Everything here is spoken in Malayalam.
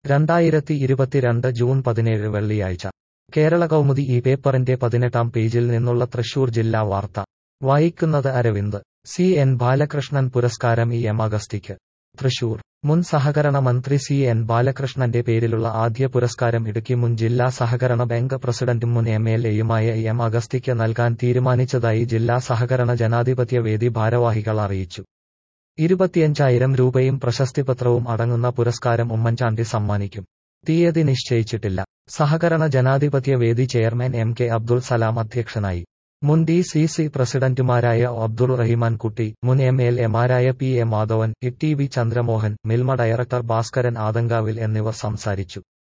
രണ്ടായിരത്തി ഇരുപത്തിരണ്ട് ജൂൺ പതിനേഴ് വെള്ളിയാഴ്ച കേരള കൗമുദി ഈ പേപ്പറിന്റെ പതിനെട്ടാം പേജിൽ നിന്നുള്ള തൃശൂർ ജില്ലാ വാർത്ത വായിക്കുന്നത് അരവിന്ദ് സി എൻ ബാലകൃഷ്ണൻ പുരസ്കാരം ഇ എം അഗസ്റ്റിക്ക് തൃശൂർ മുൻ സഹകരണ മന്ത്രി സി എൻ ബാലകൃഷ്ണന്റെ പേരിലുള്ള ആദ്യ പുരസ്കാരം ഇടുക്കി മുൻ ജില്ലാ സഹകരണ ബാങ്ക് പ്രസിഡന്റും മുൻ എം എൽ എയുമായ ഇ എം അഗസ്റ്റിക്ക് നൽകാൻ തീരുമാനിച്ചതായി ജില്ലാ സഹകരണ ജനാധിപത്യ വേദി ഭാരവാഹികൾ അറിയിച്ചു ഇരുപത്തിയഞ്ചായിരം രൂപയും പ്രശസ്തിപത്രവും അടങ്ങുന്ന പുരസ്കാരം ഉമ്മൻചാണ്ടി സമ്മാനിക്കും തീയതി നിശ്ചയിച്ചിട്ടില്ല സഹകരണ ജനാധിപത്യ വേദി chairman M K Abdul Salam അധ്യക്ഷനായി മുൻ ഡി സി സി പ്രസിഡന്റുമാരായ അബ്ദുൾ റഹിമാൻ കുട്ടി മുൻ എം എൽ എമാരായ P A Madhavan E T V Chandramohan Milma director Bhaskaran ആദങ്കാവിൽ എന്നിവർ സംസാരിച്ചു